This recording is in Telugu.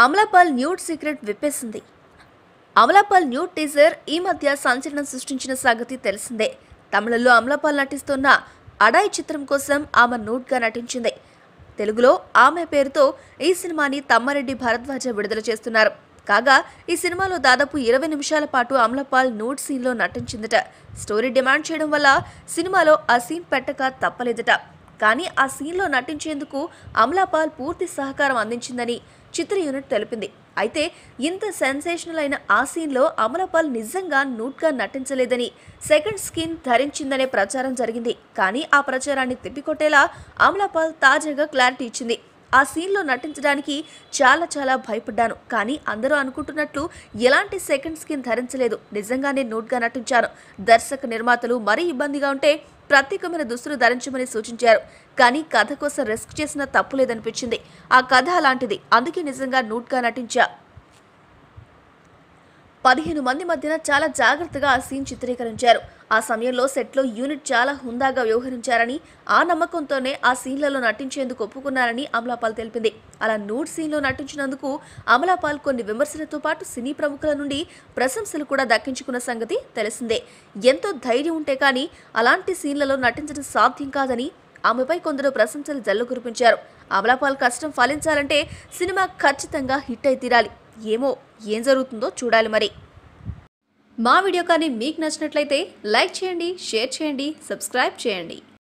అమలాపాల్ న్యూడ్ సీక్రెట్ విప్పేసింది అమలాపాల్ న్యూడ్ టీజర్ ఈ మధ్య సంచలనం సృష్టించిన సంగతి తెలిసిందే తమిళంలో అమలాపాల్ నటిస్తున్న అడాయ్ చిత్రం కోసం ఆమె నూడ్గా నటించింది తెలుగులో ఆమె పేరుతో ఈ సినిమాని తమ్మారెడ్డి భరద్వాజ విడుదల చేస్తున్నారు కాగా ఈ సినిమాలో దాదాపు ఇరవై నిమిషాల పాటు అమలపాల్ నూడ్ సీన్లో నటించిందట స్టోరీ డిమాండ్ చేయడం వల్ల సినిమాలో ఆ సీన్ పెట్టక తప్పలేదట కానీ ఆ సీన్లో నటించేందుకు అమలాపాల్ పూర్తి సహకారం అందించిందని చిత్ర యూనిట్ తెలిపింది అయితే ఇంత సెన్సేషనల్ అయిన ఆ సీన్లో అమలపాల్ నిజంగా నూట్గా నటించలేదని సెకండ్ స్కిన్ ధరించిందనే ప్రచారం జరిగింది కానీ ఆ ప్రచారాన్ని తిప్పికొట్టేలా అమలాపాల్ తాజాగా క్లారిటీ ఇచ్చింది ఆ సీన్లో నటించడానికి చాలా చాలా భయపడ్డాను కానీ అందరూ అనుకుంటున్నట్లు ఎలాంటి సెకండ్ స్కిన్ ధరించలేదు నిజంగానే నూట్గా నటించాను దర్శక నిర్మాతలు మరీ ఇబ్బందిగా ఉంటే ప్రత్యేకమైన దుస్తులు ధరించమని సూచించారు కానీ కథ కోసం రిస్క్ చేసిన తప్పు లేదనిపించింది ఆ కథ అలాంటిది అందుకే నిజంగా నూట్గా నటించా పదిహేను మంది మధ్యన చాలా జాగ్రత్తగా ఆ సీన్ చిత్రీకరించారు ఆ సమయంలో సెట్లో యూనిట్ చాలా హుందాగా వ్యవహరించారని ఆ నమ్మకంతోనే ఆ సీన్లలో నటించేందుకు ఒప్పుకున్నారని అమలాపాల్ తెలిపింది అలా నూడ్ సీన్లో నటించినందుకు అమలాపాల్ కొన్ని విమర్శలతో పాటు సినీ ప్రముఖుల నుండి ప్రశంసలు కూడా దక్కించుకున్న సంగతి తెలిసిందే ఎంతో ధైర్యం ఉంటే కానీ అలాంటి సీన్లలో నటించడం సాధ్యం కాదని ఆమెపై కొందరు ప్రశంసలు జల్లు కురిపించారు అమలాపాల్ కష్టం ఫలించాలంటే సినిమా ఖచ్చితంగా హిట్ అయి తీరాలి ఏమో ఏం జరుగుతుందో చూడాలి మరి మా వీడియో కానీ మీకు నచ్చినట్లయితే లైక్ చేయండి షేర్ చేయండి సబ్స్క్రైబ్ చేయండి